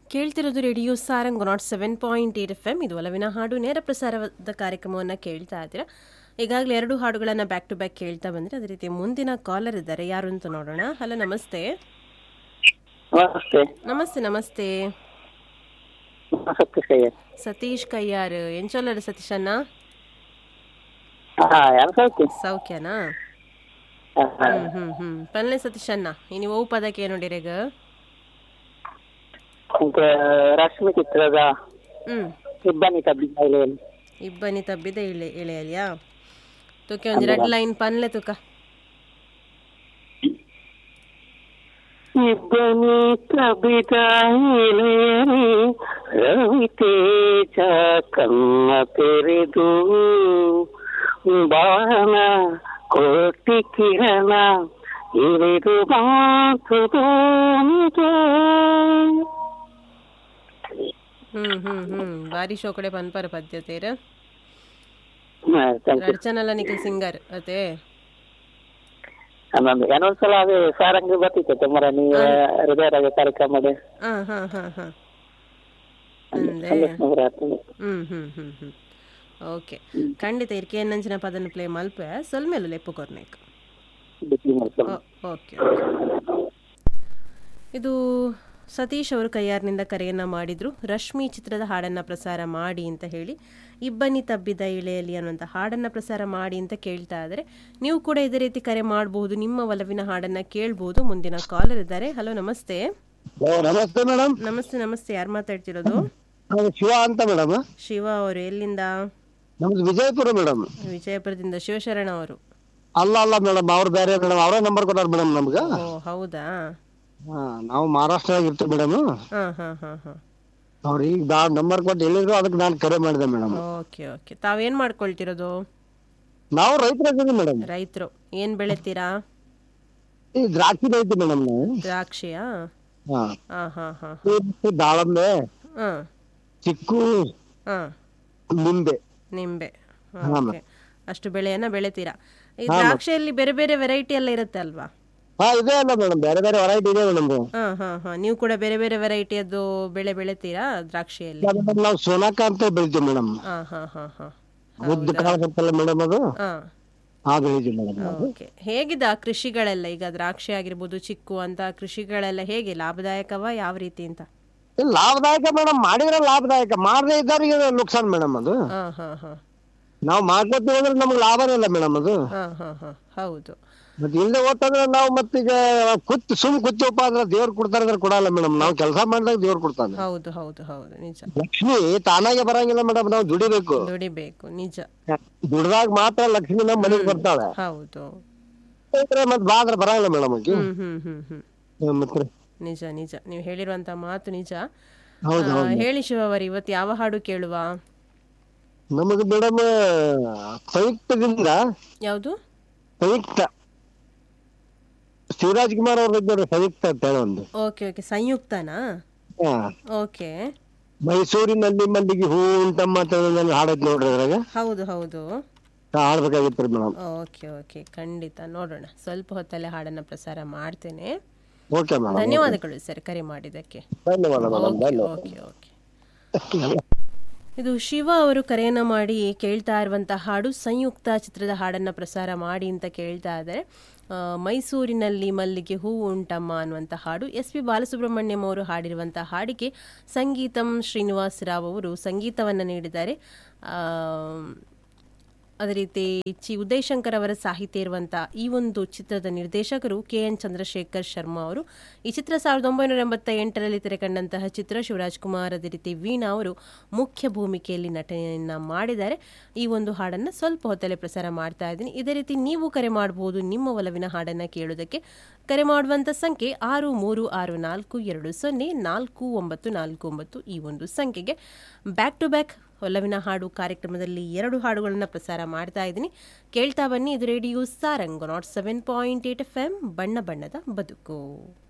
ಕೇಳ್ತಿರೋದು radio Sarang nought seven point eight F M ಇದು ಒಲವಿನ ಹಾಡು ನೇರ ಪ್ರಸಾರದ ಕಾರ್ಯಕ್ರಮವನ್ನು ಕೇಳ್ತಾ ಇದ್ದೀರಾ ಈಗಾಗಲೇ ಎರಡು ಹಾಡುಗಳನ್ನು ಬ್ಯಾಕ್ ಟು ಬ್ಯಾಕ್ ಕೇಳ್ತಾ ಬಂದರೆ ಅದೇ ರೀತಿ ಮುಂದಿನ ಕಾಲರ್ ಇದ್ದಾರೆ ಯಾರು ಅಂತ ನೋಡೋಣ ಹಲೋ ನಮಸ್ತೆ ನಮಸ್ತೆ ನಮಸ್ತೆ ನಮಸ್ತೆ ಸತ್ಯ ಕೈಯ ಸತೀಶ್ ಕಯ್ಯಾರ್ ಎಂಚೊಲ್ಲರು ಸತೀಶ್ ಅಣ್ಣ ಹಾ ಯಾರು ಸೌಖ್ಯ ಸೌಖ್ಯನಾ ಹಾ, ಹಾ. ಹ್ಮ್ ಹ್ಮ್ ಹ್ಮ್ ಪನ್ಲೆ ಸತೀಶ್ ಅಣ್ಣ ನೀವು ಓ ಪದಕ್ಕೆ ಏನು ನೋಡಿರೇಗ ಈಗ ರಶ್ಮಿ ಚಿತ್ರದ ಹ್ಮ್ ಇಬ್ಬನಿ ತಬ್ಬಿನಲ್ಲಿ ಇಬ್ಬನಿ ತಬ್ಬಿದೆ ಇಳೆ ಇಳೆಯಲ್ಯಾ ತುಕೆ ಒಂದು ರೆಡ್ ಲೈನ್ ಪನ್ಲೆ ತುಕ ಇಬ್ಬನಿ ತಬ್ಬಿದ ಇಳೆಯರಿ ರವಿ ತೇಜ ಕನ್ನ ತೆರೆದು ಬಾಣ ಕೋಟಿ ಕಿರಣ ಇಳಿದು ಮಾತುದೋನಿಗೆ ಹ್ಮ್ ಹ್ಮ್ ಹ್ಮ್ ಬಾರಿ ಶೋಕಡೆ ಪನ್ಪರ ಪದ್ಯತೆರ ಹಾ, thank you. ರಡ್ಚನಲ್ಲ ನಿಖಿಲ್ ಸಿಂಗರ್ ಅದೇ ಅನ್ನೊಂದು ಏನೊಂದ್ಸಲ ಅದು ಸಾರಂಗಿ ಬರ್ತಿತ್ತು ತುಮರ ನೀವು ಹೃದಯ ರಾಗ ಕಾರ್ಯಕ್ರಮದ ಹಾ ಹಾ ಹಾ ಹಾ ಅಂದೆ ಹ್ಮ್ ಹ್ಮ್ ಹ್ಮ್ ಹ್ಮ್ ಓಕೆ ಖಂಡಿತ ಇರ್ಕೆ ನಂಚಿನ ಪದನ ಪ್ಲೇ ಮಲ್ಪೆ ಸೊಲ್ಮೇಲು ಲೆಪ್ಪು ಕೊರ್ನೇಕ್ ಓಕೆ ಇದು ಸತೀಶ್ ಅವರು ಕೈಯಾರ್ನಿಂದ ಕರೆಯನ್ನು ಮಾಡಿದ್ರು ರಶ್ಮಿ ಚಿತ್ರದ ಹಾಡನ್ನು ಪ್ರಸಾರ ಮಾಡಿ ಅಂತ ಹೇಳಿ ಇಬ್ಬನಿ ತಬ್ಬಿದ ಇಳೆಯಲ್ಲಿ ಅನ್ನುವಂಥ ಹಾಡನ್ನು ಪ್ರಸಾರ ಮಾಡಿ ಅಂತ ಕೇಳ್ತಾ ಇದ್ದಾರೆ ನೀವು ಕೂಡ ಇದೇ ರೀತಿ ಕರೆ ಮಾಡಬಹುದು ನಿಮ್ಮ ಒಲವಿನ ಹಾಡನ್ನು ಕೇಳ್ಬೋದು ಮುಂದಿನ ಕಾಲರ್ ಇದ್ದಾರೆ ಹಲೋ ನಮಸ್ತೆ ನಮಸ್ತೆ ಮೇಡಮ್ ನಮಸ್ತೆ ನಮಸ್ತೆ ಯಾರು ಮಾತಾಡ್ತಿರೋದು ನಾನು ಶಿವ ಅಂತ ಮೇಡಮ್ ಶಿವ ಅವರು ಎಲ್ಲಿಂದ ನಮ್ದು ವಿಜಯಪುರ ಮೇಡಮ್ ವಿಜಯಪುರದಿಂದ ಶಿವಶರಣ ಅವರು ಅಲ್ಲ ಅಲ್ಲ ಮೇಡಮ್ ಅವ್ರು ಬೇರೆ ಮೇಡಮ್ ಅವರೇ ನಂಬರ್ ಕೊಟ್ಟಾರ ಮೇಡಮ್ ನಮ್ಗ ಓ ಹೌದಾ ಹಾ, ನಾವು ಮಹಾರಾಷ್ಟ್ರದಾಗ ಇರ್ತೀವಿ ಮೇಡಮ್ ಹಾಂ ಹಾಂ ಹಾಂ ಹಾಂ ಅವ್ರು ಈಗ ನಂಬರ್ ಕೊಟ್ಟು ಹೇಳಿದ್ರು ಅದಕ್ಕೆ ನಾನು ಕರೆ ಮಾಡಿದೆ ಮೇಡಮ್ ಓಕೆ ಓಕೆ ತಾವೇನು ಮಾಡ್ಕೊಳ್ತಿರೋದು ನಾವು ರೈತರಾಗಿದ್ದೀವಿ ಮೇಡಮ್ ರೈತರು ಏನು ಬೆಳಿತೀರಾ ಈ ದ್ರಾಕ್ಷಿ ರೈತ ಮೇಡಮ್ ನಾವು ದ್ರಾಕ್ಷಿಯಾ ಹಾ ಹಾಂ ಹಾಂ ಹಾಂ ಈ ದಾಳಂಬೆ ಹಾಂ ಚಿಕ್ಕು ಹಾಂ ನಿಂಬೆ ನಿಂಬೆ ಹಾ, ಓಕೆ ಅಷ್ಟು ಬೆಳೆಯನ್ನ ಬೆಳಿತೀರಾ ಈ ದ್ರಾಕ್ಷಿಯಲ್ಲಿ ಬೇರೆ ಬೇರೆ ವೆರೈಟಿ ಎಲ್ಲ ಇರುತ್ತೆ ಅಲ್ವಾ ಹಾ ಇದೆ ಅಲ್ಲ ಮೇಡಮ್ ಬೇರೆ ಬೇರೆ ವೆರೈಟಿ ಇದೆ ಮೇಡಮ್ ಹಾಂ ಹಾಂ ಹಾಂ ನೀವು ಕೂಡ ಬೇರೆ ಬೇರೆ ವೆರೈಟಿಯದ್ದು ಬೆಳೆ ಬೆಳಿತೀರಾ ದ್ರಾಕ್ಷಿಯಲ್ಲಿ ನಾವು ಸೋನಾಕ ಅಂತ ಬೆಳಿತೀವಿ ಮೇಡಮ್ ಹಾಂ ಹಾಂ ಹಾಂ ಹಾಂ ಉದ್ದ ಕಾಳಕತ್ತಲ್ಲ ಮೇಡಮ್ ಅದು ಹಾಂ ಆ ಬೆಳಿತೀವಿ ಮೇಡಮ್ ಓಕೆ ಹೇಗಿದೆ ಆ ಕೃಷಿಗಳೆಲ್ಲ ಈಗ ದ್ರಾಕ್ಷಿ ಆಗಿರ್ಬೋದು ಚಿಕ್ಕು ಅಂತ ಕೃಷಿಗಳೆಲ್ಲ ಹೇಗೆ ಲಾಭದಾಯಕವಾ ಯಾವ ರೀತಿ ಅಂತ ಲಾಭದಾಯಕ ಮೇಡಮ್ ಮಾಡಿದ್ರೆ ಲಾಭದಾಯಕ ಮಾಡದೇ ಇದ್ದವ್ರಿಗೆ ನುಕ್ಸಾನ್ ಮೇಡಮ್ ಅದು ಹಾಂ ಹಾಂ ಹಾಂ ನಾವು ಮಾಡ್ಕೊತೀವಿ ಅಂದ್ರೆ ನಮ್ಗೆ ಲಾಭನೇ ಇಲ್ಲ ಮೇಡಮ್ ಅದು ಹಾಂ ಹಾಂ ಹಾಂ ಹೌದು ಮತ್ತೆ ಇಲ್ಲದೆ ಓದ್ತಂದ್ರೆ ನಾವು ಮತ್ತೀಗ ಕುತ್ ಸುಮ್ ಕೂತೀವಪ್ಪ ಅಂದ್ರೆ ದೇವ್ರು ಕೊಡ್ತಾರೆ ಅಂದ್ರೆ ಕೊಡಲ್ಲ ಮೇಡಮ್ ನಾವು ಕೆಲಸ ಮಾಡಿದಾಗ ದೇವ್ರು ಕೊಡ್ತಾನೆ ಹೌದು ಹೌದು ಹೌದು ನಿಜ ಲಕ್ಷ್ಮಿ ತಾನಾಗೆ ಬರಂಗಿಲ್ಲ ಮೇಡಮ್ ನಾವು ದುಡಿಬೇಕು ದುಡಿಬೇಕು ನಿಜ ದುಡ್ದಾಗ ಮಾತ್ರ ಲಕ್ಷ್ಮಿ ನಮ್ಮ ಮನೆಗೆ ಬರ್ತಾಳೆ ಹೌದು ಮತ್ತೆ ಬಾ ಅಂದ್ರೆ ಬರಂಗಿಲ್ಲ ಮೇಡಮ್ ಆಕಿ ಹ್ಮ್ ಹ್ಮ್ ಹ್ಮ್ ಹ್ಮ್ ಹ್ಮ್, ಮತ್ತೆ ನಿಜ ನಿಜ ನೀವು ಹೇಳಿರುವಂತ ಮಾತು ನಿಜ ಹೌದು ಆ, ಹೇಳಿ ಶಿವವರಿ ಇವತ್ತು ಯಾವ ಹಾಡು ಕೇಳುವ ನಮಗೆ ಮೇಡಮ್ ಸಂಯುಕ್ತದಿಂದ ಯಾವುದು ಸಂಯುಕ್ತ ಶಿವರಾಜ್ ಕುಮಾರ್ ಅವ್ರ ಇದ್ದಾರೆ ಸಂಯುಕ್ತ ಅಂತ ಹೇಳಿ ಒಂದು ಓಕೆ ಓಕೆ ಸಂಯುಕ್ತನಾ ಹಾ. ಓಕೆ ಮೈಸೂರಿನಲ್ಲಿ ಮಲ್ಲಿಗೆ ಹೂ ಉಂಟಮ್ಮ ಅಂತ ನಾನು ಹಾಡೈತಿ ನೋಡ್ರಿ ಅದ್ರಾಗ ಹೌದು ಹೌದು ಹಾಡ್ಬೇಕಾಗಿತ್ತು ಮೇಡಮ್ ಓಕೆ ಓಕೆ ಖಂಡಿತ ನೋಡೋಣ ಸ್ವಲ್ಪ ಹೊತ್ತಲ್ಲೇ ಹಾಡನ್ನ ಪ್ರಸಾರ ಮಾಡ್ತೇನೆ ಓಕೆ ಮೇಡಮ್ ಧನ್ಯವಾದಗಳು ಸರ್ ಕರೆ ಮಾಡಿದ್ದಕ್ಕೆ ಧನ್ಯವಾದ ಮೇಡಮ್ ಓಕೆ ಓಕೆ ಓಕೆ ಇದು ಶಿವ ಅವರು ಕರೆಯನ್ನ ಮಾಡಿ ಕೇಳ್ತಾ ಇರುವಂಥ ಹಾಡು ಸಂಯುಕ್ತ ಚಿತ್ರದ ಹಾಡನ್ನು ಪ್ರಸಾರ ಮಾಡಿ ಅಂತ ಕೇಳ್ತಾ ಇದ್ದಾರೆ ಆ, ಮೈಸೂರಿನಲ್ಲಿ ಮಲ್ಲಿಗೆ ಹೂವು ಉಂಟಮ್ಮ ಅನ್ನುವಂಥ ಹಾಡು ಎಸ್ ಪಿ ಬಾಲಸುಬ್ರಹ್ಮಣ್ಯಂ ಅವರು ಹಾಡಿರುವಂಥ ಹಾಡಿಗೆ ಸಂಗೀತಂ ಶ್ರೀನಿವಾಸ್ ರಾವ್ ಅವರು ಸಂಗೀತವನ್ನು ನೀಡಿದ್ದಾರೆ ಆ, ಅದೇ ರೀತಿ ಚಿ ಉದಯ್ ಶಂಕರ್ ಅವರ ಸಾಹಿತ್ಯ ಇರುವಂಥ ಈ ಒಂದು ಚಿತ್ರದ ನಿರ್ದೇಶಕರು ಕೆ ಎನ್ ಚಂದ್ರಶೇಖರ್ ಶರ್ಮಾ ಅವರು ಈ ಚಿತ್ರ ಸಾವಿರದ ಒಂಬೈನೂರ ಎಂಬತ್ತ ಎಂಟರಲ್ಲಿ ತೆರೆಕಂಡಂತಹ ಚಿತ್ರ ಶಿವರಾಜ್ ಕುಮಾರ್ ಅದೇ ರೀತಿ ವೀಣಾ ಅವರು ಮುಖ್ಯ ಭೂಮಿಕೆಯಲ್ಲಿ ನಟನೆಯನ್ನ ಮಾಡಿದ್ದಾರೆ ಈ ಒಂದು ಹಾಡನ್ನು ಸ್ವಲ್ಪ ಹೊತ್ತಲ್ಲೇ ಪ್ರಸಾರ ಮಾಡ್ತಾ ಇದ್ದೀನಿ ಇದೇ ರೀತಿ ನೀವು ಕರೆ ಮಾಡಬಹುದು ನಿಮ್ಮ ಒಲವಿನ ಹಾಡನ್ನು ಕೇಳೋದಕ್ಕೆ ಕರೆ ಮಾಡುವಂಥ ಸಂಖ್ಯೆ ಆರು ಮೂರು ಆರು ನಾಲ್ಕು ಎರಡು ಸೊನ್ನೆ ನಾಲ್ಕು ಒಂಬತ್ತು ನಾಲ್ಕು ಒಂಬತ್ತು ಈ ಒಂದು ಸಂಖ್ಯೆಗೆ ಬ್ಯಾಕ್ ಟು ಬ್ಯಾಕ್ ಒಲವಿನ ಹಾಡು ಕಾರ್ಯಕ್ರಮದಲ್ಲಿ ಎರಡು ಹಾಡುಗಳನ್ನು ಪ್ರಸಾರ ಮಾಡ್ತಾ ಇದ್ದೀನಿ ಕೇಳ್ತಾ ಬನ್ನಿ ಇದು radio Sarang nought seven point eight F M ಬಣ್ಣ ಬಣ್ಣದ ಬದುಕು